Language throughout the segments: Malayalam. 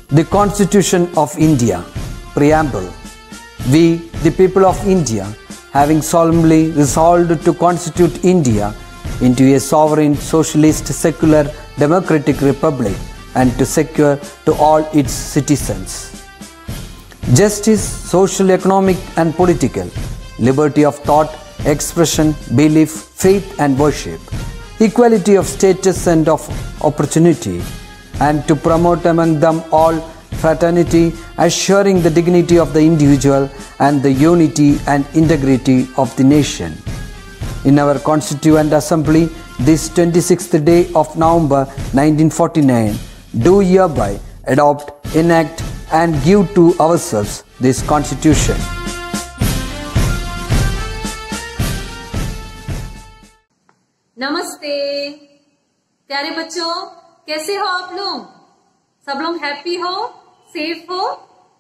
The Constitution of India, Preamble. We, the people of India, having solemnly resolved to constitute India into a sovereign, socialist, secular, democratic republic and to secure to all its citizens justice, social, economic, and political, liberty of thought, expression, belief, faith, and worship, equality of status and of opportunity, and to promote among them all fraternity, assuring the dignity of the individual and the unity and integrity of the nation. In our Constituent Assembly, this 26th day of November 1949, do hereby adopt, enact, and give to ourselves this Constitution. नमस्ते प्यारे बच्चों कैसे हो आप लोग सब लोग हैप्पी हो സേഫ് ഹോ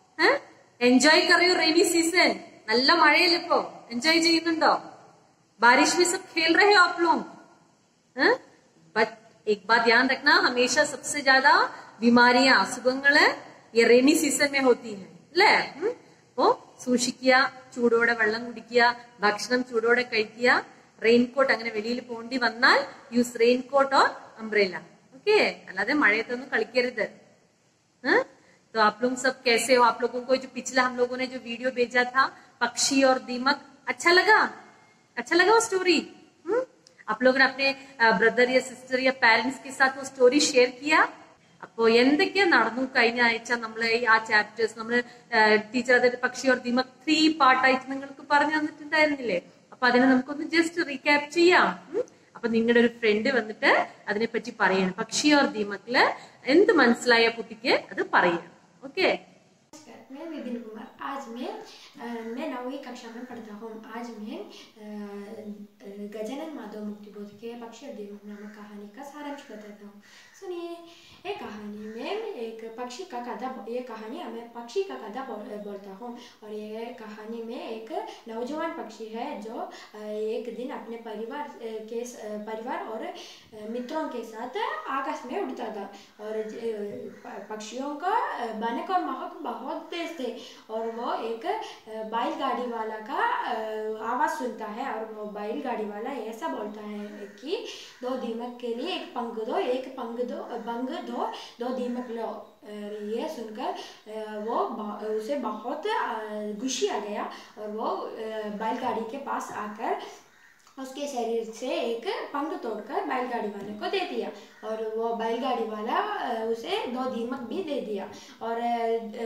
എൻജോയ് കറിയോ റെയിനി സീസൺ നല്ല മഴയല്ലേ ഇപ്പോ എൻജോയ് ചെയ്യുന്നുണ്ടോ बारिश में सब खेल रहे हो आप लोग हैं? बट एक बात ध्यान रखना हमेशा सबसे ज्यादा बीमारियां അസുഖങ്ങള് ഈ റെയിനി സീസൺ में होती है അല്ലേ ഉം? അപ്പോ സൂക്ഷിക്കുക ചൂടോടെ വെള്ളം കുടിക്കുക ഭക്ഷണം ചൂടോടെ കഴിക്കുക റെയിൻകോട്ട് അങ്ങനെ വെളിയിൽ പോണ്ടി വന്നാൽ use raincoat or umbrella okay അല്ലാതെ മഴയത്തൊന്നും കളിക്കരുത് हाँ? तो आप लोग सब कैसे हो आप लोगों को जो पिछला हम लोगों ने जो वीडियो भेजा था पक्षी और दीमक अच्छा लगा अच्छा लगा वो स्टोरी हम्म? आप लोगों ने अपने ब्रदर या सिस्टर या पेरेंट्स के साथ वो സ്റ്റോറി ഷെയർ किया അപ്പോ എന്തൊക്കെയാ നടന്നു കഴിഞ്ഞ ആഴ്ച നമ്മൾ ഈ ആ ചാപ്റ്റേഴ്സ് നമ്മൾ ടീച്ചർ അതായത് പക്ഷി ഓർ ദീമക് ത്രീ പാർട്ടായിട്ട് നിങ്ങൾക്ക് പറഞ്ഞു തന്നിട്ടുണ്ടായിരുന്നില്ലേ അപ്പൊ അതിനെ നമുക്കൊന്ന് ജസ്റ്റ് റീക്യാപ്പ് ചെയ്യാം ഉം? അപ്പൊ നിങ്ങളുടെ ഒരു ഫ്രണ്ട് വന്നിട്ട് അതിനെപ്പറ്റി പറയണം പക്ഷി ഓർ ദീമക്കില് എന്ത് മനസ്സിലായ കുട്ടിക്ക് അത് പറയണം ഓക്കെ नमस्कार मैं विपिन कुमार आज मैं अ, मैं नौवीं कक्षा में पढ़ता हूँ आज मैं अ, अ, गजानन माधव मुक्तिबोध के पक्षी और दीमक नामक कहानी का सारांश बताता हूँ सुनिए ये कहानी में एक पक्षी का कथा ये कहानी हमें पक्षी का कथा बोल, बोलता हूँ और ये कहानी में एक नौजवान पक्षी है जो अ, एक दिन अपने परिवार अ, के स- अ, परिवार और अ, मित्रों के साथ आकाश में उड़ता था और ज- अ, प- पक्षियों का अ, बनक और महक बहुत तेज थे और वो एक अ, बैलगाड़ी वाला का अ, आवाज़ सुनता है और वो बैलगाड़ी वाला ऐसा बोलता है कि दो दीमक के लिए एक पंख दो एक पंख दो पंख दो दो दीमक लो अ, ये सुनकर अ, वो ब- उसे बहुत अ, खुशी आ गया और वो अ, बैलगाड़ी के पास आकर उसके शरीर से एक पंख तोड़कर बैलगाड़ी वाले को दे दिया और वो बैलगाड़ी वाला अ, उसे दो दीमक भी दे दिया और अ,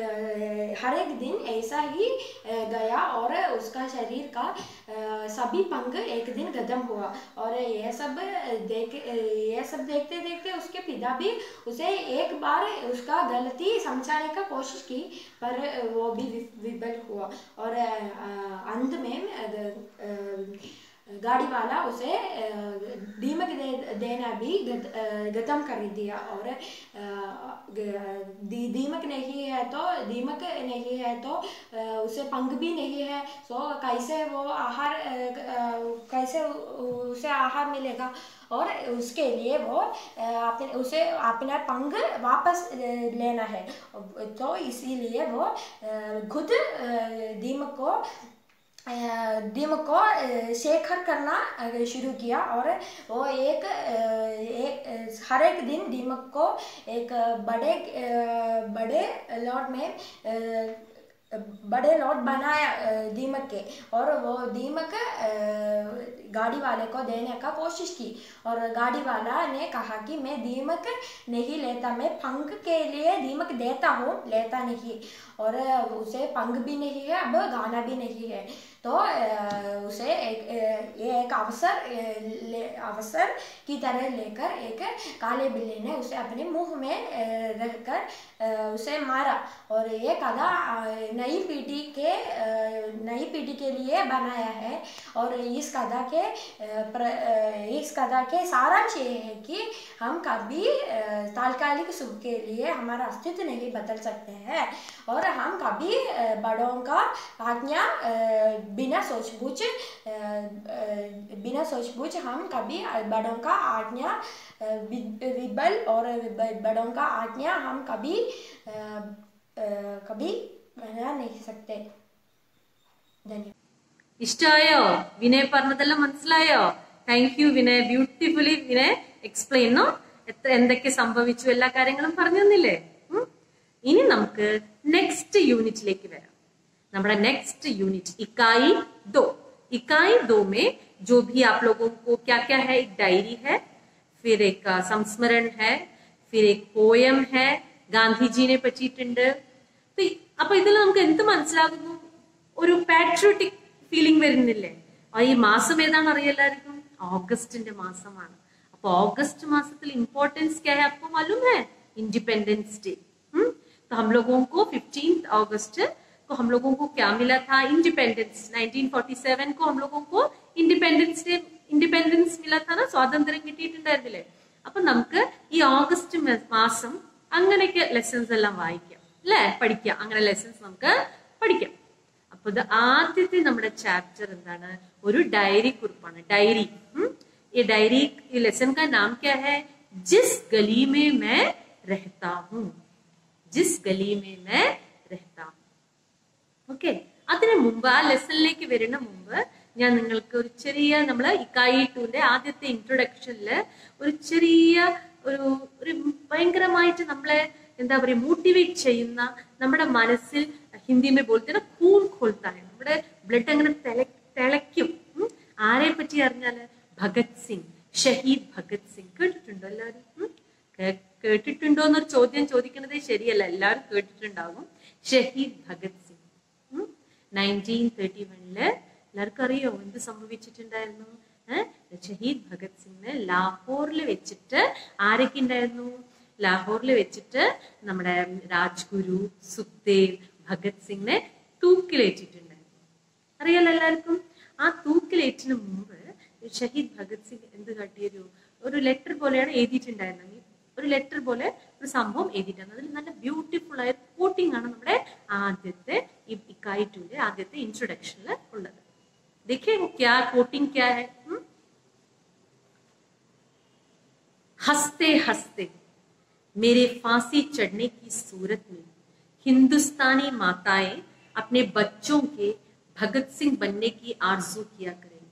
अ, हर एक दिन ऐसा ही अ, गया और उसका शरीर का अ, सभी पंख एक दिन खत्म हुआ और ये सब देख ये सब देखते देखते उसके पिता भी उसे एक बार उसका गलती समझाने का कोशिश की पर वो भी वि- विफल हुआ और अ, अ, अंत में अ, अ, गाड़ी वाला उसे अ, दीमक दे, देना भी गत, अ, खत्म कर दिया और अ, ग- दी, दीमक नहीं है तो दीमक नहीं है तो अ, उसे पंख भी नहीं है तो कैसे वो आहार अ, अ, कैसे उ- उसे आहार मिलेगा और उसके लिए वो अ, अपने उसे अपना पंख वापस अ, लेना है तो इसीलिए वो अ, खुद अ, दीमक को अ, दीमक को अ, शेखर करना अ, शुरू किया और वो एक अ, एक अ, हर एक दिन दीमक को एक बड़े अ, बड़े लॉट में अ, बड़े लॉट बनाया अ, दीमक के और वो दीमक अ, गाड़ी वाले को देने का कोशिश की और गाड़ी वाला ने कहा कि मैं दीमक नहीं लेता मैं पंख के लिए दीमक देता हूँ लेता नहीं और अ, उसे पंख भी नहीं है अब गाना भी नहीं है तो अ, उसे एक अ, ये एक अवसर अ, ले अवसर की तरह लेकर एक काले बिल्ली ने उसे अपने मुंह में अ, रखकर अ, उसे मारा और ये कथा अ, नई पीढ़ी के अ, नई पीढ़ी के लिए बनाया है और इस कथा के अ, प्र, अ, इस कथा के सारांश ये है कि हम कभी अ, तात्कालिक सुख के लिए हमारा अस्तित्व नहीं बदल सकते हैं और हम कभी अ, बड़ों का आज्ञा अ, बिना सोच बूझ अ, अ, बिना सोच बूझ हम कभी बड़ों का आज्ञा अ, वि- विबल और विब- बड़ों का आज्ञा हम कभी अ, अ, कभी बना नहीं सकते धन्यवाद ഇഷ്ടമായോ വിനയ് പറഞ്ഞതെല്ലാം മനസ്സിലായോ thank you Vinay beautifully Vinay explain no എത്ര എന്തൊക്കെ സംഭവിച്ചു എല്ലാ കാര്യങ്ങളും പറഞ്ഞു തന്നില്ലേ ഉം? ഇനി നമുക്ക് നെക്സ്റ്റ് യൂണിറ്റിലേക്ക് വരാം നമ്മുടെ നെക്സ്റ്റ് യൂണിറ്റ് इकाई दो इकाई दो में जो भी आप लोगों को क्या क्या है एक डायरी है फिर एक अ, സംസ്മരൺ है फिर एक പോയം है ഗാന്ധിജീനെ പറ്റിയിട്ടുണ്ട് അപ്പൊ ഈ- അപ്പൊ ഇതിൽ നമുക്ക് എന്ത് മനസ്സിലാകുന്നു ഒരു പാട്രിയോട്ടിക് ഫീലിംഗ് വരുന്നില്ലേ ആ ഈ മാസം ഏതാണ് അറിയാം എല്ലാവർക്കും ഓഗസ്റ്റിന്റെ മാസമാണ് അപ്പൊ ഓഗസ്റ്റ് മാസത്തിൽ इम्पोर्टेंस क्या है आपको मालूम है इंडिपेंडेंस डे हम्म तो हम लोगों को 15 अगस्त को हम लोगों को क्या मिला था इंडिपेंडेंस 1947 को हम लोगों को इंडिपेंडेंस डे इंडिपेंडेंस मिला था ना സ്വാതന്ത്ര്യം കിട്ടിയിട്ടുണ്ടായിരുന്നില്ലേ അപ്പൊ നമുക്ക് ഈ ഓഗസ്റ്റ് മ- മാസം അങ്ങനെയൊക്കെ ലെസൺസ് എല്ലാം വായിക്കാം അല്ലെ പഠിക്കാം അങ്ങനെ ലെസൺസ് നമുക്ക് പഠിക്കാം അപ്പൊ ഇത് ആദ്യത്തെ നമ്മുടെ ചാപ്റ്റർ എന്താണ് ഒരു ഡയറി കുറിപ്പാണ് ഡയറി ഈ ഡയറി ഈ ലെസൺ का नाम क्या है जिस गली में मैं रहता हूँ जिस गली में मैं रहता हूँ ഓക്കെ അതിനു മുമ്പ് ആ ലെസണിലേക്ക് വരുന്ന മുമ്പ് ഞാൻ നിങ്ങൾക്ക് ഒരു ചെറിയ നമ്മൾ ഇക്കായി ടൂന്റെ ആദ്യത്തെ ഇൻട്രൊഡക്ഷനില് ഒരു ചെറിയ ഒരു ഒരു ഭയങ്കരമായിട്ട് നമ്മളെ എന്താ പറയുക മോട്ടിവേറ്റ് ചെയ്യുന്ന നമ്മുടെ മനസ്സിൽ ഹിന്ദി മേ ബോൾത്തെ കൂൺ ഖോൽത്തായ നമ്മുടെ ബ്ലഡ് അങ്ങനെ തിള- തിളയ്ക്കും ഉം. ആരെ പറ്റി അറിഞ്ഞാല് ഭഗത് സിംഗ് ഷഹീദ് ഭഗത് സിംഗ് കേട്ടിട്ടുണ്ടോ എല്ലാവരും ഉം? കേ- കേട്ടിട്ടുണ്ടോ എന്നൊരു ചോദ്യം ചോദിക്കുന്നത് ശരിയല്ല എല്ലാവരും കേട്ടിട്ടുണ്ടാകും ഷഹീദ് ഭഗത് സിംഗ് നയൻറ്റീൻ തേർട്ടി വണ്ണില് എല്ലാവർക്കും അറിയോ എന്ത് സംഭവിച്ചിട്ടുണ്ടായിരുന്നു ഏഹ് ഷഹീദ് ഭഗത് സിംഗിന് ലാഹോറിൽ വെച്ചിട്ട് ആരൊക്കെ ഉണ്ടായിരുന്നു ലാഹോറിൽ വെച്ചിട്ട് നമ്മുടെ രാജ്ഗുരു സുഖ്ദേവ് ഭഗത് സിംഗിനെ തൂക്കിലേറ്റിട്ടുണ്ടായിരുന്നു അറിയാലോ എല്ലാവർക്കും ആ തൂക്കിലേറ്റിന് മുമ്പ് ഷഹീദ് ഭഗത് സിംഗ് എന്ത് കാട്ടിയൊരു ഒരു ലെറ്റർ പോലെയാണ് എഴുതിയിട്ടുണ്ടായിരുന്നത് ഈ ഒരു ലെറ്റർ പോലെ ഒരു സംഭവം എഴുതിയിട്ടുണ്ട് അതിൽ നല്ല ബ്യൂട്ടിഫുൾ ആയ കോട്ടിംഗ് ആണ് നമ്മുടെ ആദ്യത്തെ ഈ ഇക്കായി ടൂന്റെ ആദ്യത്തെ ഇൻട്രൊഡക്ഷനിൽ ഉള്ളത് देखिए वो क्या कोटिंग क्या है हुँ? हंसते हंसते मेरे फांसी चढ़ने की सूरत में हिंदुस्तानी माताएं अपने बच्चों के भगत सिंह बनने की आरजू किया करेंगी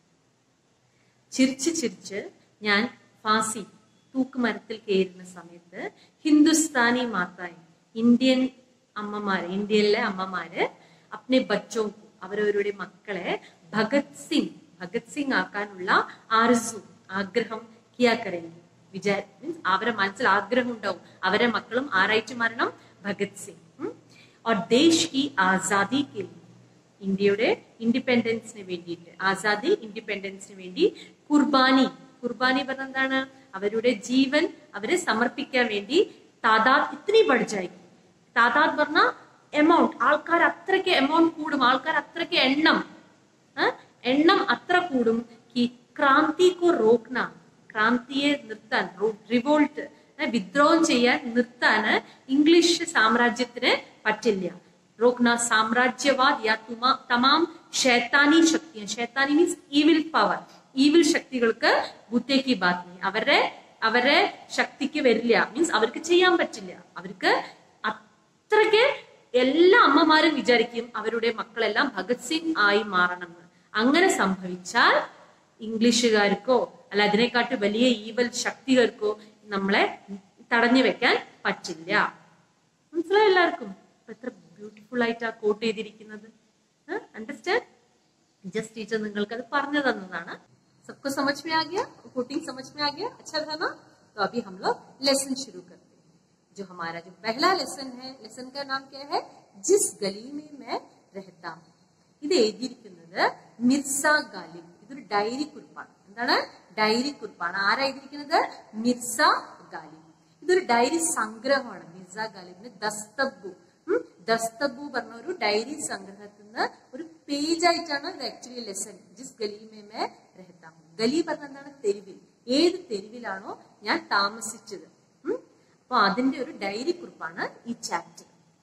ചിരിച്ച് ചിരിച്ച് ഞാൻ ഫാസി തൂക്കുമരത്തിൽ കയറുന്ന സമയത്ത് ഹിന്ദുസ്ഥാനി മാതായി ഇന്ത്യൻ അമ്മമാര് ഇന്ത്യയിലെ അമ്മമാര് അപ്നെ ബച്ചോ അവരവരുടെ മക്കളെ ഭഗത് സിംഗ് ഭഗത് സിംഗ് ആക്കാനുള്ള ആർസു ആഗ്രഹം കിയാ കരേണ്ടി വിചാര മീൻസ് അവരെ മനസ്സിൽ ആഗ്രഹം ഉണ്ടാവും അവരെ മക്കളും ആരായിട്ട് മാറണം ഭഗത് സിംഗ് ഉം. और देश की आजादी के लिए ഇന്ത്യയുടെ ഇൻഡിപെൻഡൻസിന് വേണ്ടിയിട്ട് ആസാദി ഇൻഡിപെൻഡൻസിന് വേണ്ടി കുർബാനി കുർബാനി പറഞ്ഞ എന്താണ് അവരുടെ ജീവൻ അവരെ സമർപ്പിക്കാൻ വേണ്ടി താതാത് ഇത്തിരി പഠിച്ചായി താതാത് പറഞ്ഞ എമൗണ്ട് ആൾക്കാർ അത്രയ്ക്ക് എമൗണ്ട് കൂടും ആൾക്കാർ അത്രയ്ക്ക് എണ്ണം ആ? എണ്ണം അത്ര കൂടും ഈ ക്രാന്തിക്കോ റോക്ന ക്രാന്തിയെ നിർത്താൻ റിവോൾട്ട് വിദ്രോഹം ചെയ്യാൻ നിർത്താന് ഇംഗ്ലീഷ് സാമ്രാജ്യത്തിന് പറ്റില്ല रोकना साम्राज्यवाद या तुमा तमाम शैतानी शक्तियां शैतानी മീൻസ് ഈവിൽ പവർ ഈവിൽ ശക്തികൾക്ക് ബുദ്ധേക്ക് ബാത് നീ അവരുടെ അവരുടെ ശക്തിക്ക് വരില്ല മീൻസ് അവർക്ക് ചെയ്യാൻ പറ്റില്ല അവർക്ക് അത്രയ്ക്ക് എല്ലാ അമ്മമാരും വിചാരിക്കും അവരുടെ മക്കളെല്ലാം ഭഗത് സിംഗ് ആയി മാറണം എന്ന് അങ്ങനെ സംഭവിച്ചാൽ ഇംഗ്ലീഷുകാർക്കോ അല്ല അതിനെക്കാട്ട് വലിയ ഈവൽ ശക്തികൾക്കോ നമ്മളെ തടഞ്ഞു വെക്കാൻ പറ്റില്ല മനസ്സിലായോ എല്ലാവർക്കും അപ്പൊ എത്ര ബ്യൂട്ടിഫുൾ ആയിട്ടാ കോട്ട് ചെയ്തിരിക്കുന്നത് അണ്ടർസ്റ്റാൻഡ് जस्ट टीचर നിങ്ങൾക്ക് അത് പറഞ്ഞു തന്നതാണ് सबको समझ में आ गया कोटिंग समझ में आ गया अच्छा था ना तो अभी हम लोग लेसन शुरू करते हैं जो हमारा जो पहला लेसन है लेसन का नाम क्या है जिस गली में मैं रहता हूँ ഇത് എഴുതിയിരിക്കുന്നത് മിർസ ഗാലിബ് ഇതൊരു ഡയറി കുറിപ്പാണ് എന്താണ് ഡയറി കുറിപ്പാണ് ആരാ എഴുതിയിരിക്കുന്നത് മിർസ ഗാലിബ് ഇതൊരു ഡയറി സംഗ്രഹമാണ് മിർസ ഗാലിബിന് ദസ്തബു ഉം, ദസ്തബു പറഞ്ഞ ഒരു ഡയറി സംഗ്രഹത്തിൽ നിന്ന് ഒരു പേജ് ആയിട്ടാണ് ഇത് ആക്ച്വലി ലെസൺ ജിസ് ഗലി മേ രഹത്താ ഹൂം ഗലി പറഞ്ഞ എന്താണ് തെരുവിൽ ഏത് തെരുവിലാണോ ഞാൻ താമസിച്ചത് ഉം, അപ്പൊ അതിന്റെ ഒരു ഡയറി കുറിപ്പാണ് ഈ ചാപ്റ്റർ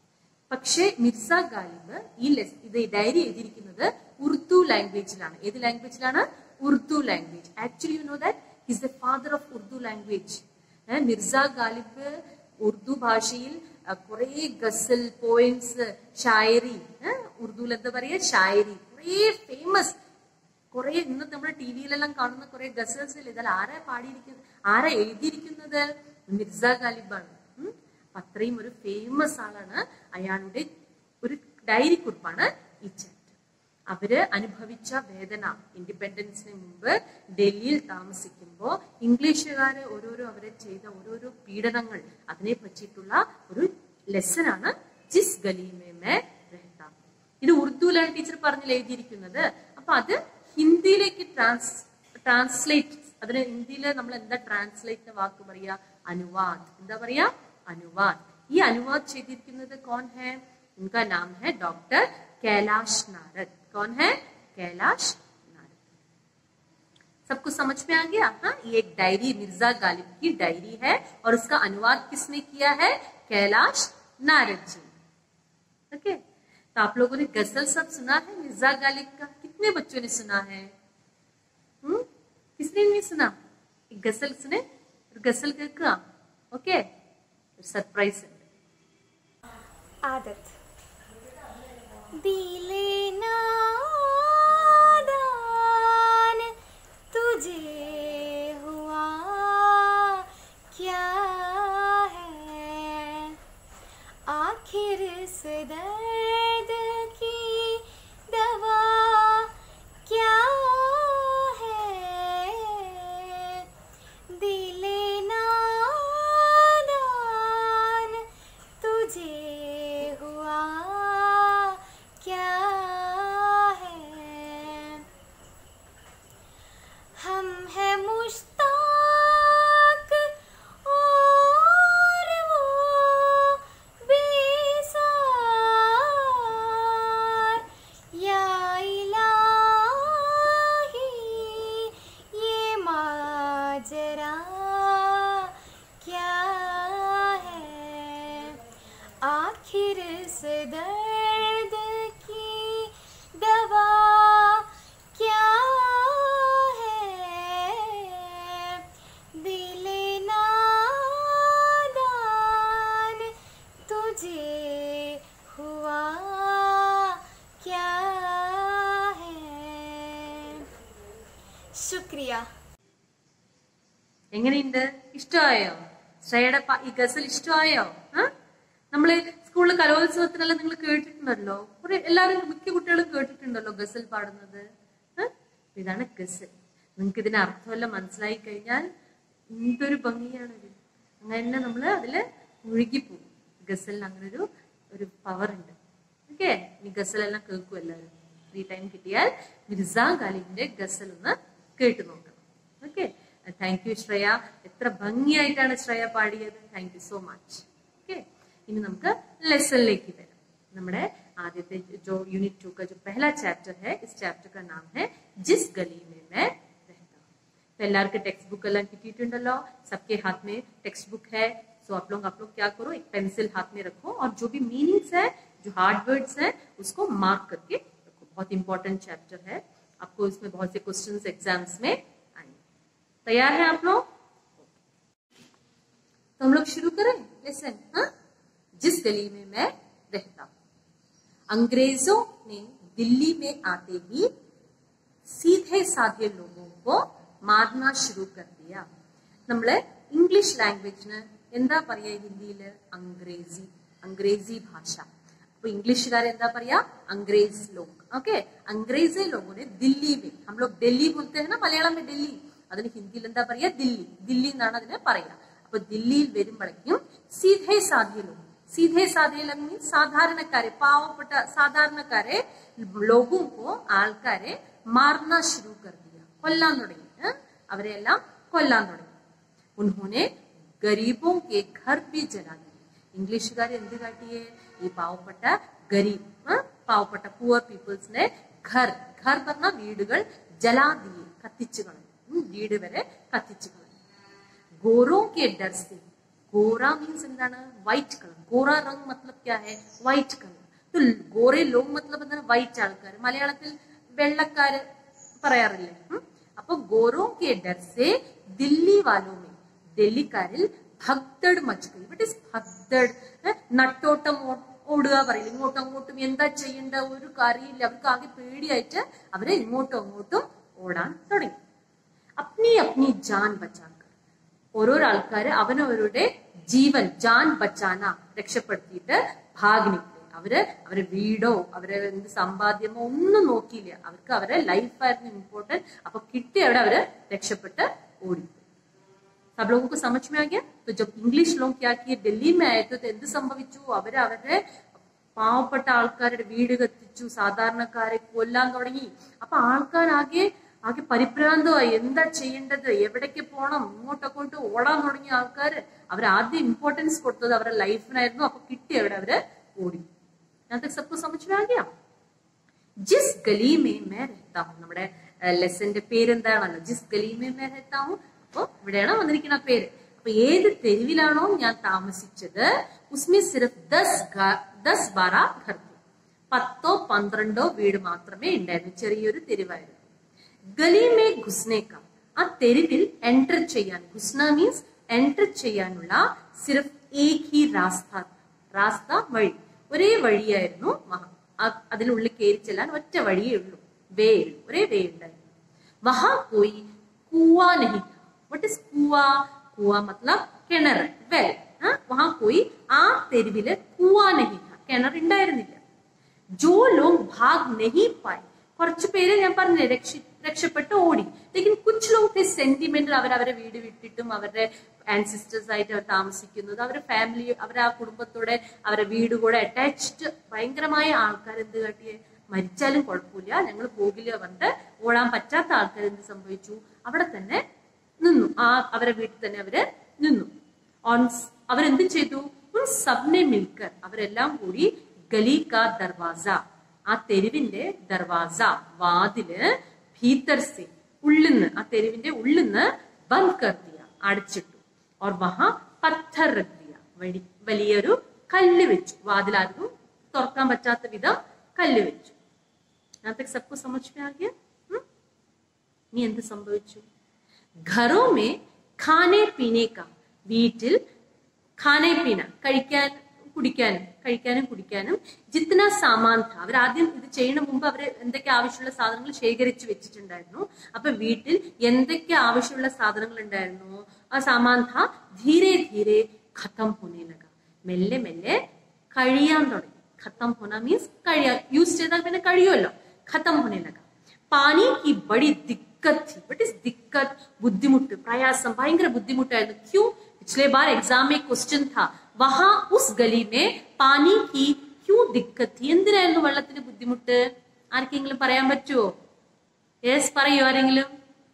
പക്ഷേ മിർസ ഗാലിബ് ഈ ലെസ് ഇത് ഡയറി എഴുതിയിരിക്കുന്നത് ഉറുദു ലാംഗ്വേജിലാണ് ഏത് ലാംഗ്വേജിലാണ് Urdu language actually you know that he's the father of Urdu language Mirza Ghalib Urdu ഭാഷയിൽ കുറെ ഗസൽ പോയിന്റ്സ് ഷായരി ഉറുദുവിൽ എന്താ പറയാ ഷായരി കുറെ ഫേമസ് കുറെ ഇന്ന് നമ്മുടെ ടി വിയിലെല്ലാം കാണുന്ന കുറെ ഗസൽസിൽ ഇതിൽ ആരാ പാടിയിരിക്കുന്നത് ആരാ എഴുതിയിരിക്കുന്നത് മിർസ ഗാലിബാണ് ഉം. അപ്പൊ അത്രയും ഒരു ഫേമസ് ആളാണ് അയാളുടെ ഒരു ഡയറി കുറിപ്പാണ് ഈ ചാപ്റ്റർ അവര് അനുഭവിച്ച വേദന ഇൻഡിപെൻഡൻസിന് മുമ്പ് ഡൽഹിയിൽ താമസിക്കുമ്പോൾ ഇംഗ്ലീഷുകാര് ഓരോരോ അവരെ ചെയ്ത ഓരോരോ പീഡനങ്ങൾ അതിനെ പറ്റിയിട്ടുള്ള ഒരു ലെസൺ ആണ് ജിസ് ഗലീമേ മേ രഹ്ത ഇത് ഉറുദുവിലാണ് ടീച്ചർ പറഞ്ഞിൽ എഴുതിയിരിക്കുന്നത് അപ്പൊ അത് ഹിന്ദിയിലേക്ക് ട്രാൻസ് ട്രാൻസ്ലേറ്റ് അതിന് ഹിന്ദിയിൽ നമ്മൾ എന്താ ട്രാൻസ്ലേറ്റ് വാക്ക് പറയാ അനുവാദ് എന്താ പറയാ അനുവാദ് ഈ അനുവാദ് ചെയ്തിരിക്കുന്നത് കോൺ ഹെ ഉनका नाम है डॉक्टर कैलाश नारद कौन है कैलाश नारद सबको समझ में आ गया हाँ ये एक डायरी मिर्जा गालिब की डायरी है और उसका अनुवाद किसने किया है कैलाश नारद जी ओके तो आप लोगों ने गजल सब सुना है मिर्जा गालिब का कितने बच्चों ने सुना है हम्म किसने नहीं सुना एक गजल सुने ഒരു ഗസൽ കേൾക്കുക ഓക്കെ സർപ്രൈസ് ഉണ്ട് आदत दिले नादान तुझे हुआ क्या है आखिर इस दर्द की दवा क्या है दिले नादान तुझे हुआ क्या है हम हैं मुश्ताक और वो बेसार या इलाही ये माजरा क्या है आखिर इस दर्द की दवा क्या है दिले नादान तुझे हुआ क्या है शुक्रिया എങ്ങനെയുണ്ട് ഇഷ്ടമായോ ശ്രേയയുടെ പ- ഈ ഗസൽ ഇഷ്ടമായോ ആ നമ്മള് സ്കൂളിൽ കലോത്സവത്തിനെല്ലാം നിങ്ങൾ കേട്ടിട്ടുണ്ടല്ലോ കുറെ എല്ലാവരും മിക്ക കുട്ടികളും കേട്ടിട്ടുണ്ടല്ലോ ഗസൽ പാടുന്നത് ആ? അപ്പൊ ഇതാണ് ഗസൽ നിങ്ങൾക്ക് ഇതിന്റെ അർത്ഥമെല്ലാം മനസ്സിലായി കഴിഞ്ഞാൽ എന്തൊരു ഭംഗിയാണത് അങ്ങനെ നമ്മള് അതില് മുഴുകിപ്പോകും ഗസലിന് അങ്ങനെ ഒരു ഒരു പവർ ഉണ്ട് ഓക്കെ ഈ ഗസലെല്ലാം കേൾക്കും എല്ലാവരും ഫ്രീ ടൈം കിട്ടിയാൽ മിർസ ഗാലിബിന്റെ ഗസൽ ഒന്ന് കേട്ടു നോക്കണം ഓക്കെ താങ്ക് യു ശ്രേയ എത്ര ഭംഗിയായിട്ടാണ് ശ്രേയ പാടിയത് thank you so much okay ഇനി നമുക്ക് ലെസണിലേക്ക് വരാം നമ്മുടെ ആദ്യത്തെ जो यूनिट टू का जो पहला चैप्टर है इस चैप्टर का नाम है जिस गली में मैं रहता हूँ तो എല്ലാവർക്കും ടെക്സ്റ്റ് ബുക്ക് എല്ലാം കിട്ടിയിട്ടുണ്ടല്ലോ सबके हाथ में टेक्स्ट बुक है सो आप लोग आप लोग क्या करो एक पेंसिल हाथ में रखो और जो भी मीनिंग्स है जो हार्ड वर्ड्स है उसको मार्क करके रखो बहुत इंपॉर्टेंट चैप्टर है आपको इसमें बहुत से क्वेश्चंस एग्जाम्स में आएंगे तैयार है आप लोग तो हम लोग शुरू करें लेसन हाँ जिस गली में मैं रहता हूं अंग्रेजों ने दिल्ली में आते ही सीधे साधे लोगों को मारना शुरू कर दिया നമ്മള് ഇംഗ്ലീഷ് ലാംഗ്വേജിന് എന്താ പറയാ ഹിന്ദിയില് അംഗ്രേസി അംഗ്രേസി ഭാഷ അപ്പൊ ഇംഗ്ലീഷുകാരെ എന്താ പറയാ अंग्रेज लोग ओके अंग्रेजे लोगों ने दिल्ली में हम लोग दिल्ली बोलते हैं ना മലയാളം में दिल्ली അതിന് ഹിന്ദിയിൽ എന്താ പറയാ ദില്ലി ദില്ലി എന്നാണ് അതിനെ പറയാ അപ്പൊ ദില്ലിയിൽ വരുമ്പോഴേക്കും സീധേ സാധേ ലോग സീധേ സാധേ ലോग മീൻസ് സാധാരണക്കാരെ പാവപ്പെട്ട സാധാരണക്കാരെ ലോഗോं को ആൾക്കാരെ മാർന ശുരു കർ ദിയ കൊല്ലാൻ തുടങ്ങി ഏ? അവരെല്ലാം കൊല്ലാൻ തുടങ്ങി ഉൻഹോനെ ഗരീബോं के घर भी जला दिए ഇംഗ്ലീഷുകാർ എന്ത് കാട്ടിയേ ഈ പാവപ്പെട്ട ഗരീബ് ആ? പാവപ്പെട്ട പുവർ പീപ്പിൾസിന്റെ ഘർ ഘർ പറഞ്ഞ വീടുകൾ ജലാദിയെ കത്തിച്ചു കളഞ്ഞു ഉം, വീട് വരെ കത്തിച്ചു കളഞ്ഞു ഗോറോ കെ ഡർ സെ ഗോറ മീൻസ് എന്താണ് വൈറ്റ് കളർ ഗോറ റങ് മത്ലബ് ക്യാ ഹെ വൈറ്റ് കളർ ഗോറെ ലോങ് മത്ലബ് എന്താണ് വൈറ്റ് ആൾക്കാർ മലയാളത്തിൽ വെള്ളക്കാര് പറയാറില്ലേ ഉം? അപ്പൊ ഗോറോ കെ ഡർ സെ ദില്ലി വാലോ മേ ഡൽഹിക്കാരിൽ ഭക്തഡ് മച്ചുക ഇവിടെ ഭക്തഡ് നട്ടോട്ടം ഓ- ഓടുക പറയില്ല ഇങ്ങോട്ടും അങ്ങോട്ടും എന്താ ചെയ്യേണ്ട ഒരു കാര്യമില്ല അവർക്ക് ആകെ പേടിയായിട്ട് അവരെ ഇങ്ങോട്ടും അങ്ങോട്ടും ഓടാൻ തുടങ്ങി അപ്നി അപ്നി ജാൻ ബച്ചാക്കർ ഓരോരോ ആൾക്കാര് അവനവരുടെ ജീവൻ ജാൻ ബച്ചാന രക്ഷപ്പെടുത്തിയിട്ട് ഭാഗ്നിക്കളെ അവര് അവരെ വീടോ അവരെ എന്ത് സമ്പാദ്യമോ ഒന്നും നോക്കിയില്ല അവർക്ക് അവരെ ലൈഫായിരുന്നു ഇമ്പോർട്ടന്റ് അപ്പൊ കിട്ടിയ അവിടെ അവര് രക്ഷപ്പെട്ട് ഓടി सब लोगों को समझ में आ गया तो जब इंग्लिश लोग क्या किए दिल्ली में आए थे तो എന്ത് സംഭവിച്ചു അവര് അവരുടെ പാവപ്പെട്ട ആൾക്കാരുടെ വീട് കത്തിച്ചു സാധാരണക്കാരെ കൊല്ലാൻ തുടങ്ങി അപ്പൊ ആൾക്കാരാകെ ആകെ പരിഭ്രാന്തമായി എന്താ ചെയ്യേണ്ടത് എവിടേക്ക് പോണം ഇങ്ങോട്ടങ്ങോട്ട് ഓടാൻ തുടങ്ങിയ ആൾക്കാര് അവർ ആദ്യം ഇമ്പോർട്ടൻസ് കൊടുത്തത് അവരുടെ ലൈഫിനായിരുന്നു അപ്പൊ കിട്ടി അവിടെ അവര് ഓടി ഞാൻ സബ്കോ സമझ में आ गया ജിസ് ഗലി മേ മേ രഹത്താ ഹും നമ്മുടെ ലെസന്റെ പേരെന്താണല്ലോ ജിസ് ഗലി മേ മേ രഹത്താ ഹും അപ്പൊ ഇവിടെയാണ് വന്നിരിക്കുന്ന പേര് അപ്പൊ ഏത് തെരുവിലാണോ ഞാൻ താമസിച്ചത് ഉസ്മി സിർഫ് ദസ് ഗ- ദസ് ബാര ഘർ थे. പത്തോ പന്ത്രണ്ടോ വീട് മാത്രമേ ഉണ്ടായിരുന്നു ചെറിയൊരു തെരുവായിരുന്നു ഗലിമേ ഘുസ്നേക്ക ആ തെരുവിൽ എൻറ്റർ ചെയ്യാൻ ഘുസ്ന മീൻസ് എൻറ്റർ ചെയ്യാനുള്ള സിർഫ് ഏക് ഹി രാസ്ത രാസ്ത വഴി ഒരേ വഴിയായിരുന്നു മഹ- ആ- അതിനുള്ളിൽ കയറി ചെല്ലാൻ ഒറ്റ വഴിയേ ഉള്ളൂ വേ ഉള്ളൂ ഒരേ വേ ഉണ്ടായിരുന്നു വഹാ കോയി കുവാ നഹി വട്ട് ഇസ് കുവാ കുവാ മത്ലബ് കിണർ വെൽ വഹാ കോയി ആ തെരുവില് കുവാ നഹി കിണർ ഉണ്ടായിരുന്നില്ല ജോ ലോങ് ഭാഗ് നഹി പായി കുറച്ചു പേര് ഞാൻ പറഞ്ഞില്ലേ രക്ഷ രക്ഷപ്പെട്ട് ഓടി ലേക്കിൻ കുച്ച് ലോങ് थे സെന്റിമെന്റൽ അവർ അവരെ വീട് വിട്ടിട്ടും അവരുടെ ആൻസിസ്റ്റേഴ്സ് ആയിട്ട് അവർ താമസിക്കുന്നത് അവരുടെ ഫാമിലി അവരെ ആ കുടുംബത്തോടെ അവരുടെ വീട് കൂടെ അറ്റാച്ച്ഡ് ഭയങ്കരമായ ആൾക്കാർ എന്ത് കാട്ടിയെ മരിച്ചാലും കുഴപ്പമില്ല ഞങ്ങൾ പോകില്ല പറഞ്ഞിട്ട് ഓടാൻ പറ്റാത്ത ആൾക്കാർ എന്ത് സംഭവിച്ചു അവിടെ തന്നെ നിന്നു ആ അവരെ വീട്ടിൽ തന്നെ അവര് നിന്നു ഓൺ അവരെന്ത് ചെയ്തു ഉൻ സബ്നെ മിൽക്കർ അവരെല്ലാം കൂടി ഗലി കാ ദർവാസ ആ തെരുവിന്റെ ദർവാസ വാതില് ഭീതർ സെ ഉള്ളിന്ന് ആ തെരുവിന്റെ ഉള്ളിന്ന് ബന്ദ് കർ ദിയ അടച്ചിട്ടു ഓർ വഹാ പത്ഥർ രഖ് ദിയ വഴി വലിയൊരു കല്ല് വെച്ചു വാതിലാർക്കും തുറക്കാൻ പറ്റാത്ത വിധം കല്ല് വെച്ചു यहाँ तक सबको समझ में आ गया हम्म? ഇനി എന്ത് സംഭവിച്ചു ഘറോ മേ ഖാനെ പീനെ കാ വീട്ടിൽ ഖാനെ പീന കഴിക്കാൻ കുടിക്കാനും കഴിക്കാനും കുടിക്കാനും ജിത്തന സാമാൻ ഥ അവർ ആദ്യം ഇത് ചെയ്യുന്ന മുമ്പ് അവർ എന്തൊക്കെ ആവശ്യമുള്ള സാധനങ്ങൾ ശേഖരിച്ചു വെച്ചിട്ടുണ്ടായിരുന്നു അപ്പൊ വീട്ടിൽ എന്തൊക്കെ ആവശ്യമുള്ള സാധനങ്ങൾ ഉണ്ടായിരുന്നു ആ സാമാൻ ഥ ധീരെ ധീരെ ഖത്തം ഹോനെ ലഗ മെല്ലെ മെല്ലെ കഴിയാൻ തുടങ്ങി ഖത്തം ഹോന മീൻസ് കഴിയാ യൂസ് ചെയ്താൽ പിന്നെ കഴിയുമല്ലോ ഖത്തം ഹോനെ ലഗ പാനി की बड़ी दिक्कत थी बट इस दिक्कत ബുദ്ധിമുട്ട് പ്രയാസം ഭയങ്കര ബുദ്ധിമുട്ടായിരുന്നു ക്യൂ पिछले बार एग्जाम में क्वेश्चन था वहां उस गली में पानी की क्यों दिक्कत थी എന്തിനായിരുന്നു വെള്ളത്തിന് ബുദ്ധിമുട്ട് ആർക്കെങ്കിലും പറയാൻ പറ്റുമോ യെസ് പറയൂ ആരെങ്കിലും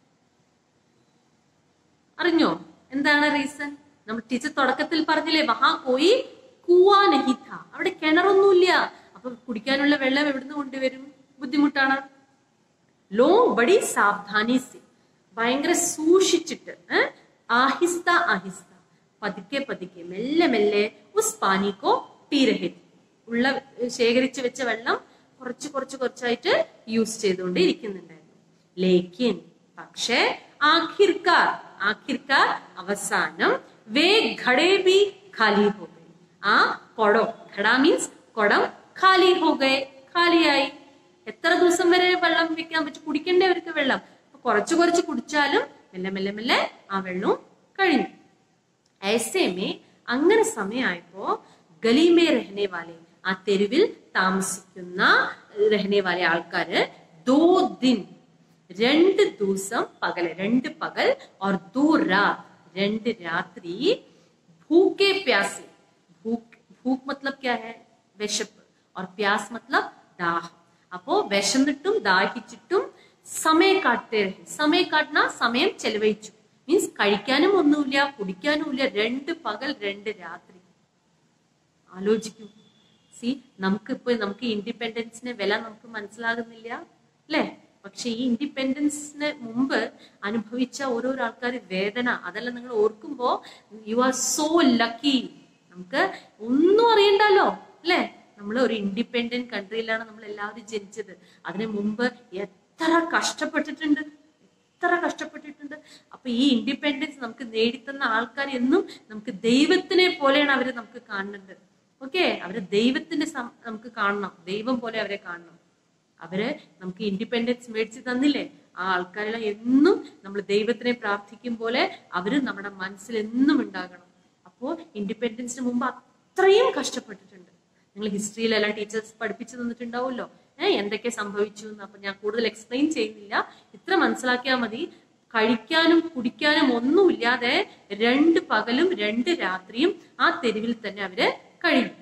അറിഞ്ഞോ എന്താണ് റീസൺ നമ്മൾ ടീച്ചർ തുടക്കത്തിൽ പറഞ്ഞില്ലേ വഹാ പോയി കൂവാ നഹിത്ത അവിടെ കിണറൊന്നുമില്ല അപ്പൊ കുടിക്കാനുള്ള വെള്ളം എവിടുന്ന് കൊണ്ടുവരും ബുദ്ധിമുട്ടാണ് ലോങ് ബടി സാവധാനി സെ ഭയങ്കര സൂക്ഷിച്ചിട്ട് ഏ? ആഹിസ്ത ആഹിസ്ത പതുക്കെ പതുക്കെ മെല്ലെ മെല്ലെ ഉസ് പാനിക്കോ പീരഹി ഉള്ള ശേഖരിച്ചു വെച്ച വെള്ളം കുറച്ച് കുറച്ച് കുറച്ചായിട്ട് യൂസ് ചെയ്തുകൊണ്ട് ഇരിക്കുന്നുണ്ടായിരുന്നു ലേക്കിൻ പക്ഷേ ആഖിർക്കാർ ആഖിർക്കാർ അവസാനം വേ ഘടേ ബി ഖാലി ഹോ ഗയി ആ കുടം ഘട മീൻസ് കുടം ഖാലി ഹോ ഗയെ ഖാലിയായി എത്ര ദിവസം വരെ വെള്ളം വെക്കാൻ പറ്റും കുടിക്കണ്ടേ അവർക്ക് വെള്ളം അപ്പൊ കുറച്ച് കുറച്ച് കുടിച്ചാലും മെല്ലെ മെല്ലെ മെല്ലെ ആ വെള്ളവും കഴിഞ്ഞു ഐസേമേ അങ്ങനെ സമയമായപ്പോ ഗലിമേ രഹനെ വാലെ ആ തെരുവിൽ താമസിക്കുന്ന രഹനെ വാലെ ആൾക്കാര് ദോ ദിൻ രണ്ട് ദിവസം പകല് രണ്ട് പകൽ और दो रात രണ്ട് രാത്രി ഭൂക്കെ പ്യാസെ ഭൂക്ക് ഭൂക്ക് मतलब क्या है വിശപ്പ് और प्यास मतलब ദാഹം അപ്പോ വിശന്നിട്ടും ദാഹിച്ചിട്ടും സമയം കാട്ടേ സമയം കാട്ടണ സമയം ചെലവഴിച്ചു മീൻസ് കഴിക്കാനും ഒന്നുമില്ല കുടിക്കാനും ഇല്ല രണ്ട് പകൽ രണ്ട് രാത്രി ആലോചിക്കൂ സി നമുക്ക് ഇപ്പൊ നമുക്ക് ഇൻഡിപെൻഡൻസിന്റെ വില നമുക്ക് മനസ്സിലാകുന്നില്ല അല്ലേ പക്ഷെ ഈ ഇൻഡിപെൻഡൻസിന് മുമ്പ് അനുഭവിച്ച ഓരോരോ ആൾക്കാർ വേദന അതെല്ലാം നിങ്ങൾ ഓർക്കുമ്പോ യു ആർ സോ ലക്കി നമുക്ക് ഒന്നും അറിയണ്ടല്ലോ അല്ലേ നമ്മൾ ഒരു ഇൻഡിപെൻഡന്റ് കൺട്രിയിലാണ് നമ്മൾ എല്ലാവരും ജനിച്ചത് അതിനു മുമ്പ് എത്ര കഷ്ടപ്പെട്ടിട്ടുണ്ട് എത്ര കഷ്ടപ്പെട്ടിട്ടുണ്ട് അപ്പൊ ഈ ഇൻഡിപെൻഡൻസ് നമുക്ക് നേടിത്തന്ന ആൾക്കാർ എന്നും നമുക്ക് ദൈവത്തിനെ പോലെയാണ് അവര് നമുക്ക് കാണുന്നത് ഓക്കെ അവര് ദൈവത്തിന്റെ സം- നമുക്ക് കാണണം ദൈവം പോലെ അവരെ കാണണം അവര് നമുക്ക് ഇൻഡിപെൻഡൻസ് മേടിച്ച് തന്നില്ലേ ആ ആൾക്കാരെല്ലാം എന്നും നമ്മൾ ദൈവത്തിനെ പ്രാർത്ഥിക്കും പോലെ അവര് നമ്മുടെ മനസ്സിൽ എന്നും ഉണ്ടാകണം അപ്പോ ഇൻഡിപെൻഡൻസിന് മുമ്പ് അത്രയും കഷ്ടപ്പെട്ടിട്ടുണ്ട് നിങ്ങൾ ഹിസ്റ്ററിയിലെല്ലാം ടീച്ചേഴ്സ് പഠിപ്പിച്ചു തന്നിട്ടുണ്ടാവുമല്ലോ ഏഹ് എന്തൊക്കെ സംഭവിച്ചു എന്ന് അപ്പൊ ഞാൻ കൂടുതൽ എക്സ്പ്ലെയിൻ ചെയ്യുന്നില്ല ഇത്ര മനസ്സിലാക്കിയാൽ മതി കഴിക്കാനും കുടിക്കാനും ഒന്നുമില്ലാതെ രണ്ട് പകലും രണ്ട് രാത്രിയും ആ തെരുവിൽ തന്നെ അവര് കഴിഞ്ഞു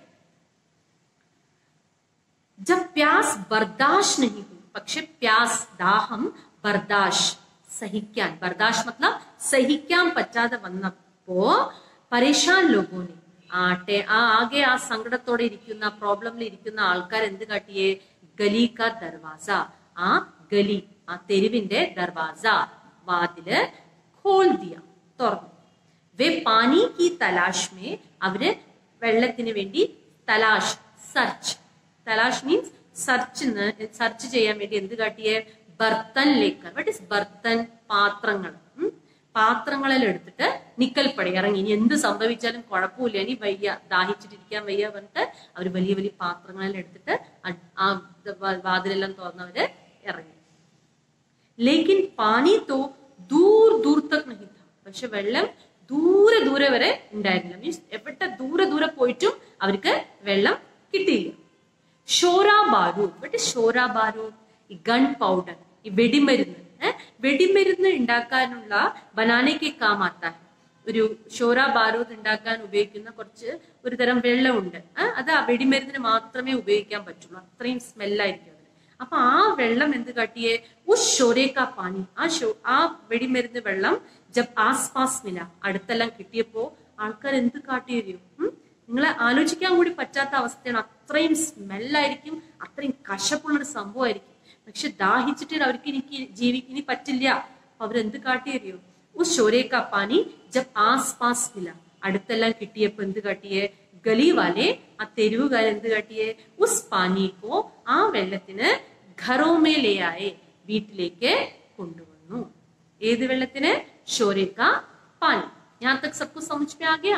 जब प्यास बर्दाश्त नहीं हुई പക്ഷെ പ്യാസ് ദാഹം ബർദാഷ് സഹിക്കാൻ ബർദാഷ് മത്ലബ് സഹിക്കാൻ പറ്റാതെ വന്നപ്പോ പരേഷാൻ ലോകോനെ ആട്ടെ ആ ആകെ ആ സങ്കടത്തോടെ ഇരിക്കുന്ന പ്രോബ്ലമിൽ ഇരിക്കുന്ന ആൾക്കാർ എന്ത് കാട്ടിയേ ഗലി കാ ദർവാസ ആ ഗലി ആ തെരുവിന്റെ ദർവാസ വാതില് ഖോൽ ദിയ തുറന്നു വേ പാനി കി തലാഷ് മേ അവര് വെള്ളത്തിന് വേണ്ടി തലാഷ് സെർച്ച് തലാഷ് മീൻസ് സെർച്ച് സെർച്ച് ചെയ്യാൻ വേണ്ടി എന്ത് കാട്ടിയേ ബർത്തൻ ലേക്കർ വട്ട് ഇസ് ബർത്തൻ പാത്രങ്ങൾ ഉം. പാത്രങ്ങളിൽ എടുത്തിട്ട് നിക്കൽപ്പടി ഇറങ്ങി ഇനി എന്ത് സംഭവിച്ചാലും കുഴപ്പമില്ല ഇനി വയ്യ ദാഹിച്ചിട്ടിരിക്കാൻ വയ്യ പറഞ്ഞിട്ട് അവർ വലിയ വലിയ പാത്രങ്ങളിൽ എടുത്തിട്ട് അ- ആ വ- വാതിലെല്ലാം തുറന്നവര് ഇറങ്ങി ലേക്കിൻ പാനി തോ ദൂർ ദൂർ തക് നഹി ഥാ പക്ഷെ വെള്ളം ദൂരെ ദൂരെ വരെ ഉണ്ടായിരുന്നില്ല മീൻസ് എവിടെ ദൂരെ ദൂരെ പോയിട്ടും അവർക്ക് വെള്ളം കിട്ടിയില്ല ഷോറാ ബാരൂദ് ബട്ട് ഷോറാ ബാരൂദ് ഈ ഗൺ പൗഡർ ഈ വെടിമരുന്ന് ഏഹ് വെടിമരുന്ന് ഉണ്ടാക്കാനുള്ള ബനാനയ്ക്ക് കാമാത്ത ഒരു ഷോറ ബാരൂദ് ഉണ്ടാക്കാൻ ഉപയോഗിക്കുന്ന കുറച്ച് ഒരു തരം വെള്ളമുണ്ട് ഏഹ് അത് ആ വെടിമരുന്നിന് മാത്രമേ ഉപയോഗിക്കാൻ പറ്റുള്ളൂ അത്രയും സ്മെല്ലായിരിക്കും അതിന് അപ്പൊ ആ വെള്ളം എന്ത് കാട്ടിയേ ഉസ് ഷോരേക്കാ പാനി ആ ഷോ ആ വെടിമരുന്ന് വെള്ളം ജബ് ആസ്പാസ് മില അടുത്തെല്ലാം കിട്ടിയപ്പോ ആൾക്കാർ എന്ത് കാട്ടിയറിയോ നിങ്ങളെ ആലോചിക്കാൻ കൂടി പറ്റാത്ത അവസ്ഥയാണ് അത്രയും സ്മെല്ലായിരിക്കും അത്രയും കശപ്പുള്ളൊരു സംഭവമായിരിക്കും പക്ഷെ ദാഹിച്ചിട്ട് അവർക്ക് എനിക്ക് ജീവിക്കാൻ ഇനി പറ്റില്ല അപ്പൊ അവരെന്ത് കാട്ടിയറിയോ ഉസ് ഷോരേക്കാ പാനി ജബ് ആസ് പാസ് മില അടുത്തെല്ലാം കിട്ടിയപ്പോ എന്ത് കാട്ടിയേ ഗലിവാലെ ആ തെരുവുകാർ എന്ത് കാട്ടിയേ ഉസ് പാനിക്കോ ആ വെള്ളത്തിന് ഘറോമേലയായെ വീട്ടിലേക്ക് കൊണ്ടുവന്നു ഏത് വെള്ളത്തിന് ഷോരേക്ക പാനി ഞാൻ തക് സബ്കു സമझ में आ गया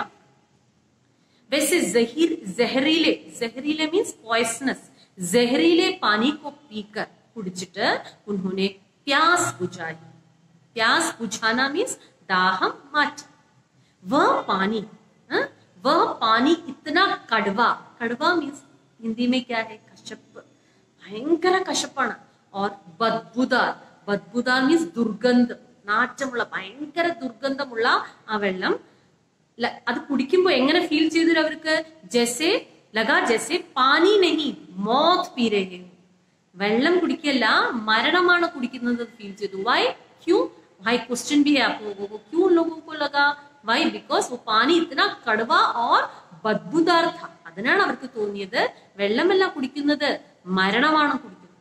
वैसे जहीर जहरीले जहरीले मीन्स पॉइसनस जहरीले पानी को पीकर कुടിച്ചിട്ട് उन्होंने प्यास बुझाई प्यास बुझाना मीन्स दाहम माटा वह पानी हाँ? वह पानी इतना कड़वा कड़वा मीन्स हिंदी में क्या है कशप ഭയങ്കര കശപ്പാണ് ഓർ ബദ്ബുദാർ ബദ്ബുദാർ മീൻസ് ദുർഗന്ധം നാറ്റമുള്ള ഭയങ്കര ദുർഗന്ധമുള്ള ആ വെള്ളം ല- അത് കുടിക്കുമ്പോ എങ്ങനെ ഫീൽ ചെയ്തു അവർക്ക് ജെസെ ലഗാ ജെസെ പാനി നെഹി മോത്ത് പീരേ വെള്ളം കുടിക്കല്ല മരണമാണ് കുടിക്കുന്നത് ഫീൽ ചെയ്തു വൈ ക്യൂ भाई क्वेश्चन भी है आप लोगों को क्यों लोगों को लगा वाई बिकॉज वो पानी इतना कड़वा और ബദ്ബുദാർ था അതിനാണ് അവർക്ക് തോന്നിയത് വെള്ളമല്ല കുടിക്കുന്നത് മരണമാണ് കുടിക്കുന്നത്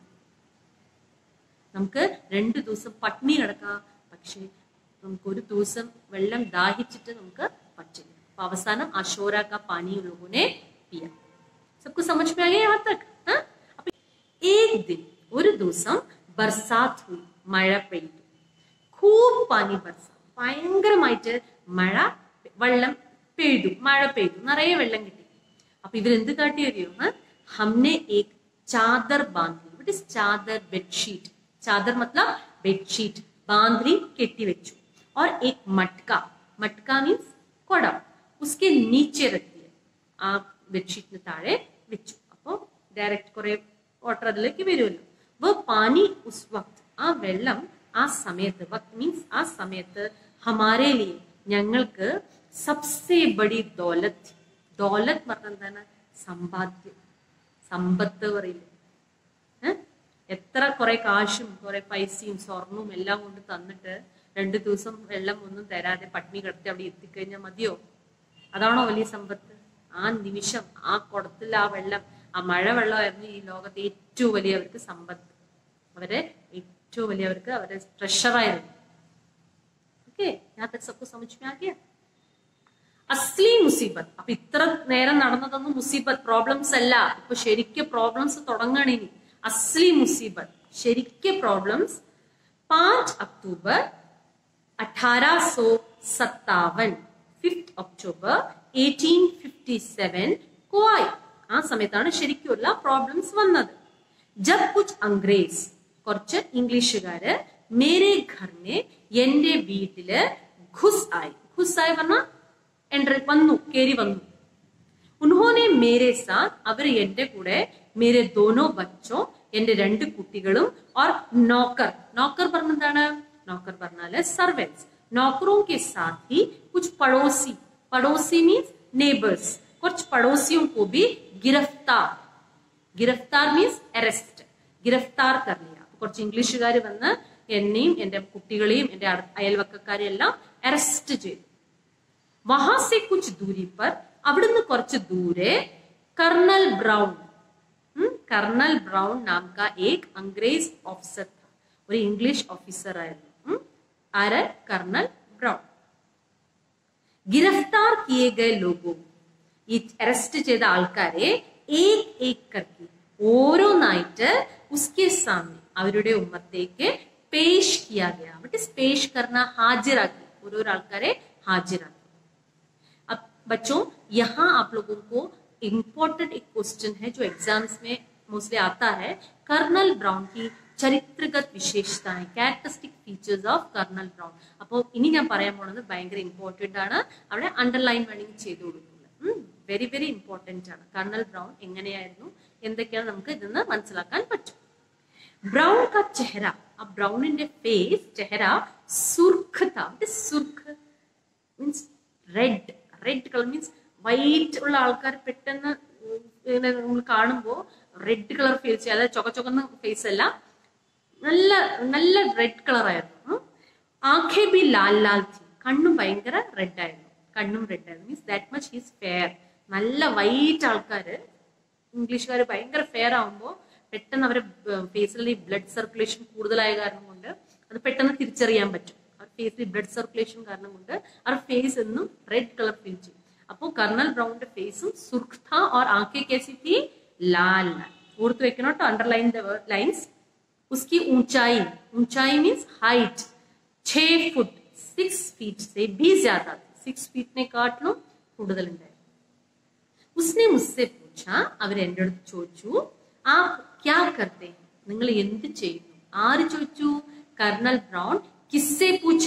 നമുക്ക് രണ്ടു ദിവസം പട്ടിണി കിടക്കാം പക്ഷെ നമുക്ക് ഒരു ദിവസം വെള്ളം ദാഹിച്ചിട്ട് നമുക്ക് പറ്റില്ല അപ്പൊ അവസാനം അശോരാക്ക പാനി ലോകോനെ പിയ सबको समझ में आ गया यहाँ तक हाँ? അപ്പൊ एक दिन ഒരു ദിവസം ബർസാത്ത് ഹുയി മഴ പെയ്തു खूब പാനി ബർസ ഭയങ്കരമായിട്ട് മഴ വെള്ളം പെയ്തു മഴ പെയ്തു നിറയെ വെള്ളം കിട്ടി അപ്പൊ ഇവരെന്ത് കാട്ടി അറിയോ हाँ? हमने एक चादर बांधी वट इज चादर बेडशीट चादर मतलब बेडशीट बांधरी കെട്ടി വെച്ചു और एक मटका मटका मीन्स കുടം उसके नीचे रख दिया ആ ബെഡ്ഷീറ്റിന് താഴെ വെച്ചു അപ്പോൾ ഡയറക്റ്റ് കുറെ വാട്ടർ അതിലേക്ക് വരുമല്ലോ വ പാനി ഉസ് വക്ത് ആ വെള്ളം ആ സമയത്ത് വക്ത് മീൻസ് ആ സമയത്ത് ഹമാരെ ലിയെ ഞങ്ങൾക്ക് സബ്സെ ബഡി ദോലത്ത് ദോലത്ത് പറഞ്ഞ എന്താണ് സമ്പാദ്യം സമ്പത്ത് പറയില്ലേ ഏഹ്? എത്ര കുറെ കാശും കുറെ പൈസയും സ്വർണവും എല്ലാം കൊണ്ട് തന്നിട്ട് രണ്ടു ദിവസം വെള്ളം ഒന്നും തരാതെ പട്ടിണി കിടത്തി അവിടെ എത്തിക്കഴിഞ്ഞാൽ മതിയോ അതാണോ വലിയ സമ്പത്ത് ആ നിമിഷം ആ കുടത്തിൽ ആ വെള്ളം ആ മഴ വെള്ളമായിരുന്നു ഈ ലോകത്തെ ഏറ്റവും വലിയ അവർക്ക് സമ്പത്ത് അവരെ ഏറ്റവും വലിയ അവർക്ക് അവരുടെ പ്രഷറായിരുന്നു ഓക്കെ ഞാൻ സബ്കോ സമझ में आ गया അസ്ലി മുസീബത്ത് അപ്പൊ ഇത്ര നേരം നടന്നതൊന്നും മുസീബത്ത് പ്രോബ്ലംസ് അല്ല ഇപ്പൊ ശരിക്കും പ്രോബ്ലംസ് തുടങ്ങണം ഇനി അസ്ലി മുസീബത്ത് ശരിക്കും പ്രോബ്ലംസ് പാഞ്ച് അക്ടോബർ अठारह सौ सत्तावन fifth October eighteen fifty seven को आई ആ സമയത്താണ് ശരിക്കുള്ള പ്രോബ്ലംസ് വന്നത് ജബ് കുച്ച് അംഗ്രേസ് കുറച്ച് ഇംഗ്ലീഷുകാര് മേരെ ഘറിനെ എന്റെ വീട്ടില് ഘുസ് ആയി ഘുസ് ആയി പറഞ്ഞ എൻട്രി വന്നു കേറി വന്നു ഉൻഹോനെ മേരെ സാത്ത് അവർ എന്റെ കൂടെ മേരെ ദോനോ ബച്ചോ എന്റെ രണ്ട് കുട്ടികളും ഓർ നോക്കർ നോക്കർ പറഞ്ഞെന്താണ് നോക്കർ പറഞ്ഞാല് സർവൻസ് നോക്കറോ കെ സാത്ത് ഹി കുछ പടോസി പടോസി മീൻസ് നെയ്ബേഴ്സ് കുറച്ച് പടോസിयों को भी गिरफ्तार गिरफ्तार മീൻസ് അറസ്റ്റ് गिरफ्तार कर लिया കുറച്ച് ഇംഗ്ലീഷുകാർ വന്ന് എന്നെയും എന്റെ കുട്ടികളെയും എന്റെ അയൽവക്കക്കാരെയും എല്ലാം അറസ്റ്റ് ചെയ്തു വഹാ സെ കുച്ച് ദൂരി പർ അവിടുന്ന് കുറച്ച് ദൂരെ കർണൽ ബ്രൗൺ ഉം, കർണൽ ബ്രൗൺ നാം കാ ഏക് അംഗ്രേസ് ഓഫീസർ था ഒരു ഇംഗ്ലീഷ് ഓഫീസർ ആയിരുന്നു ഉം. ആര് കർണൽ ബ്രൗൺ ഗിരഫ്താർ കിയെ ഗയ ലോഗോ ഈ അറസ്റ്റ് ചെയ്ത ആൾക്കാരെ ഏക് ഏക് കർക്കി ഓരോന്നായിട്ട് ഉസ്കെ സാമി അവരുടെ ഉമ്മത്തേക്ക് പേഷ് കിയാ ഗയ വട്ട് ഇസ് പേഷ് കർണ ഹാജിറാക്കി ഓരോരോ ആൾക്കാരെ ഹാജിറാക്കി अब बच्चों यहाँ आप लोगों को इम्पोर्टेंट एक क्वेश्चन है जो एग्जाम्स में मोस्टली आता है कर्नल ब्राउन की ചരിത്രഗത് വിശേഷതായി characteristic features of colonel Brown അപ്പോൾ ഇനി ഞാൻ പറയാൻ പോണത് ഭയങ്കര ഇമ്പോർട്ടന്റ് ആണ് അവിടെ അണ്ടർലൈൻ വേണമെങ്കിൽ ചെയ്തു കൊടുക്കുന്നത് വെരി വെരി ഇമ്പോർട്ടന്റ് ആണ് കർണൽ ബ്രൗൺ എങ്ങനെയായിരുന്നു എന്തൊക്കെയാണ് നമുക്ക് ഇതിന്ന് മനസ്സിലാക്കാൻ പറ്റും ബ്രൗൺ കാ ചെഹര ആ ബ്രൗണിന്റെ ഫേസ് ചെഹര സുർഖ് താ സുർഖ് means red red colour means white ഉള്ള ആൾക്കാർ പെട്ടെന്ന് ഇങ്ങനെ നമ്മൾ കാണുമ്പോൾ റെഡ് കളർ ഫേസ് അതായത് ചൊക ചൊകന്ന ഫേസ് അല്ല നല്ല നല്ല റെഡ് കളർ ആയിരുന്നു ആഖേ ബി ലാൽ ലാൽ തി കണ്ണും ഭയങ്കര റെഡ് ആയിരുന്നു കണ്ണും റെഡ് ആയിരുന്നു means that much he's fair നല്ല വൈറ്റ് ആൾക്കാര് ഇംഗ്ലീഷുകാർ ഭയങ്കര ഫെയർ ആവുമ്പോൾ പെട്ടെന്ന് അവരുടെ ഫേസിൽ ഈ ബ്ലഡ് സർക്കുലേഷൻ കൂടുതലായ കാരണം കൊണ്ട് അത് പെട്ടെന്ന് തിരിച്ചറിയാൻ പറ്റും ഫേസിൽ ബ്ലഡ് സർക്കുലേഷൻ കാരണം കൊണ്ട് അവർ ഫേസ് എന്നും റെഡ് കളർ ഫീൽ ചെയ്യും അപ്പോൾ കർണൽ ബ്രൗണിന്റെ ഫേസും സുർഖ് था और आंखें कैसी थी लाल लाल ഓർത്ത് വെക്കണം കേട്ടോ അണ്ടർലൈൻ ദ ലൈൻസ് उसकी ऊंचाई ऊंचाई मीन्स हाइट छह फुट सिक्स फीट से भी ज्यादा थी സിക്സ് ഫീറ്റിനെക്കാട്ടിലും കൂടുതലുണ്ടായിരുന്നു ഉസ്നെ മുസ്സെ പൂച്ച അവർ എൻ്റെ അടുത്ത് ചോദിച്ചു ആ ക്യാ കർത്തെ ഹൈ? നിങ്ങൾ എന്ത് ചെയ്യുന്നു ആര് ചോദിച്ചു കർണൽ ബ്രൗൺ കിസ്സെ പൂച്ച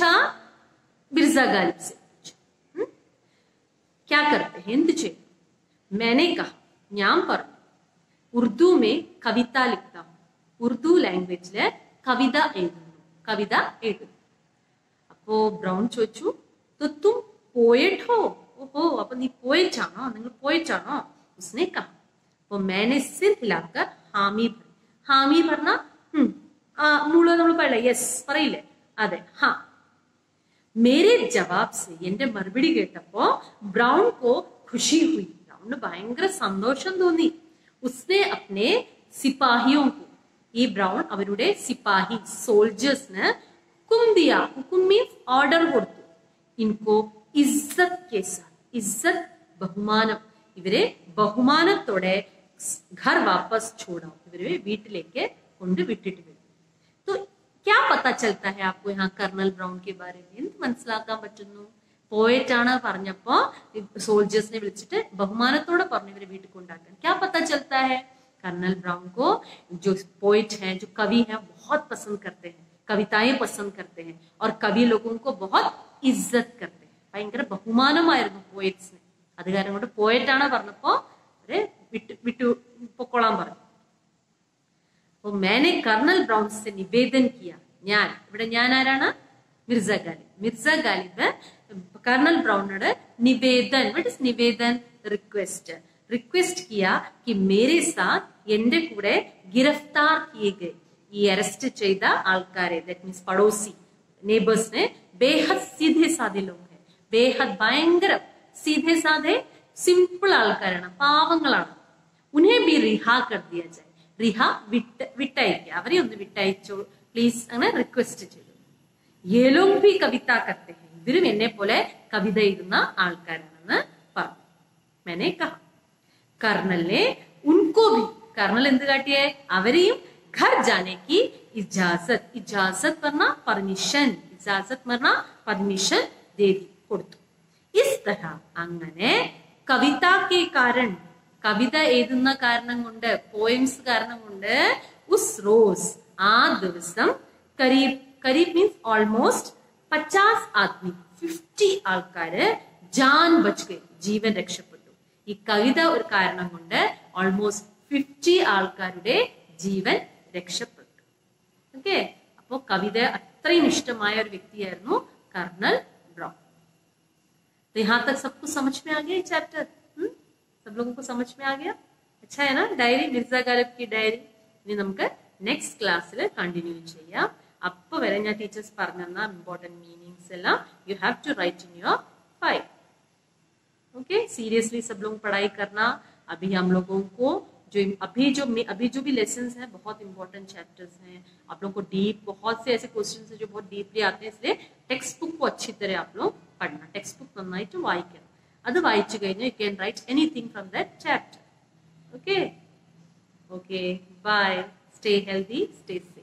ബിർസ ഗാലിബ് സെ പൂച്ച ഉം? ക്യാ കർത്തെ ഹൈ? എന്ത് ചെയ്യുന്നു मैंने कहा ഞാൻ പറഞ്ഞു ഉറുദു മേ കവിത ലിഖ്താ ഹൂം ഉറുദു ലാംഗ്വേജില് കവിത എഴുതുന്നു കവിത എഴുതുന്നു അപ്പോ ബ്രൗൺ ചോദിച്ചു "तो तुम पोएट हो ഓഹോ അപ്പൊ നീ പോയറ്റ് ആണോ നിങ്ങൾ പോയറ്റ് ആണോ ഉസ്നെ കഹ അപ്പൊ मैंने सिर हिलाकर ഹാമി ഭറി ഹാമി പറഞ്ഞ മുഴുവൻ നമ്മൾ പറയില്ല യെസ് പറയില്ലേ അതെ ഹാ മേരെ ജവാബ് സെ എന്റെ മറുപടി കേട്ടപ്പോ ബ്രൗൺ കോ ഖുഷി ഹുയി ബ്രൗണിന് ഭയങ്കര സന്തോഷം തോന്നി ഉസ്നെ അപ്നെ സിപ്പാഹിയോ ഈ ബ്രൗൺ അവരുടെ സിപ്പാഹി സോൾജേഴ്സിന് ഹുക്കും ദിയ ഹുക്കും മീൻസ് ഓർഡർ കൊടുത്തു ഇൻകോ ഇസ്സത്ത് കേസ ഇസ്സത്ത് ബഹുമാനം ഇവരെ ബഹുമാനത്തോടെ ഘർ വാപ്പസ് ചോടാം ഇവരെ വീട്ടിലേക്ക് കൊണ്ട് വിട്ടിട്ട് വരും तो क्या पता चलता है आपको यहाँ कर्नल ബ്രൗൺ के बारे में എന്ത് മനസ്സിലാക്കാൻ പറ്റുന്നു പോയറ്റ് ആണ് പറഞ്ഞപ്പോ സോൾജേഴ്സിനെ വിളിച്ചിട്ട് ബഹുമാനത്തോടെ പറഞ്ഞു ഇവരെ വീട്ടിൽ കൊണ്ടാക്കാൻ क्या पता चलता है कर्नल ब्राउन को जो पोएट हैं जो कवि हैं बहुत पसंद करते हैं कविताएं पसंद करते हैं और कवि लोगों को बहुत इज्जत करते हैं ഭയങ്കര ബഹുമാനമായിരുന്നു പോയറ്റ്സിന് അത് കാരണം കൊണ്ട് പോയറ്റ് ആണ് പറഞ്ഞപ്പോ അവരെ വിട്ടു വിട്ടു പൊക്കോളാൻ പറഞ്ഞു അപ്പൊ മേനെ കർണൽ ബ്രൗൺ സെ നിവേദൻ കിയ ഞാൻ ഇവിടെ ഞാൻ ആരാണ് മിർസ ഗാലിബ് മിർസ ഗാലിബ് കർണൽ ബ്രൗണോട് നിവേദൻ വട്ട് ഇസ് നിവേദൻ റിക്വസ്റ്റ് റിക്വസ്റ്റ് കിയ കി മേരെ സാത്ത് എന്റെ കൂടെ ഗിരഫ്താർ കിയെ ഗए ഈ അറസ്റ്റ് ചെയ്ത ആൾക്കാരെ ദാറ്റ് മീൻസ് പടോസി നെയ്ബേഴ്സിനെ ബേഹദ് സീധെ സാധെ ലോക ഹെ ബേഹദ് ഭയങ്കര സീധെ സാധെ സിമ്പിൾ ആൾക്കാരാണ് പാവങ്ങളാണ് ഉन्हें भी रिहा कर दिया जाए റിഹ വിട്ട് വിട്ടയക്കുക അവരെ ഒന്ന് വിട്ടയച്ചു പ്ലീസ് അങ്ങനെ റിക്വസ്റ്റ് ചെയ്തു ये लोग भी कविता करते हैं ഇവരും എന്നെ പോലെ കവിത എഴുതുന്ന ആൾക്കാരാണെന്ന് പറഞ്ഞു मैंने कहा कर्नल ने उनको भी कर्नल എന്ത് കാട്ടിയേ അവരെയും घर जाने की इजाजत इजाजत പറഞ്ഞ പെർമിഷൻ ഇജാസത്ത് പറഞ്ഞ പെർമിഷൻ ദേതി കൊടുത്തു ഇസ് തര അങ്ങനെ കവിത കെ കാരൺ കവിത എഴുതുന്ന കാരണം കൊണ്ട് പോയിംസ് കാരണം കൊണ്ട് ഉസ് റോസ് ആ ദിവസം കരീബ് കരീബ് മീൻസ് ഓൾമോസ്റ്റ് പച്ചാസ് ആദ്മി ഫിഫ്റ്റി ആൾക്കാര് ജാൻ ബച്ച് ജീവൻ രക്ഷപ്പെട്ടു ഈ കവിത ഒരു കാരണം കൊണ്ട് ഓൾമോസ്റ്റ് ഫിഫ്റ്റി ആൾക്കാരുടെ ജീവൻ രക്ഷപ്പെട്ടു ഓക്കെ അപ്പോ കവിത അത്രയും ഇഷ്ടമായ ഒരു വ്യക്തിയായിരുന്നു കർണൽ ബ്രൗൺ तो यहाँ तक सबको समझ में आ गया ये चैप्टर हम्म? सब लोगों को समझ में आ गया अच्छा है ना ഡയറി മിർസ ഗാലിബ് की ഡയറി ഇനി നമുക്ക് നെക്സ്റ്റ് ക്ലാസ്സിൽ കണ്ടിന്യൂ ചെയ്യാം അപ്പൊ വരെ ഞാൻ ടീച്ചേഴ്സ് പറഞ്ഞ ഇമ്പോർട്ടന്റ് മീനിങ്സ് എല്ലാം you have to write in your file okay seriously सब लोग पढ़ाई करना अभी हम लोगों को जो अभी जो अभी जो भी लेसन हैं बहुत इंपॉर्टेंट चैप्टर्स हैं आप लोगों को डीप बहुत से ऐसे क्वेश्चन है जो बहुत डीपली आते हैं इसलिए ടെക്സ്റ്റ് ബുക്ക് अच्छी तरह आप लोग പഠണം ടെക്സ്റ്റ് ബുക്ക് നന്നായിട്ട് വായിക്കണം അത് വായിച്ചു കഴിഞ്ഞാൽ you can write anything from that chapter okay okay bye stay healthy stay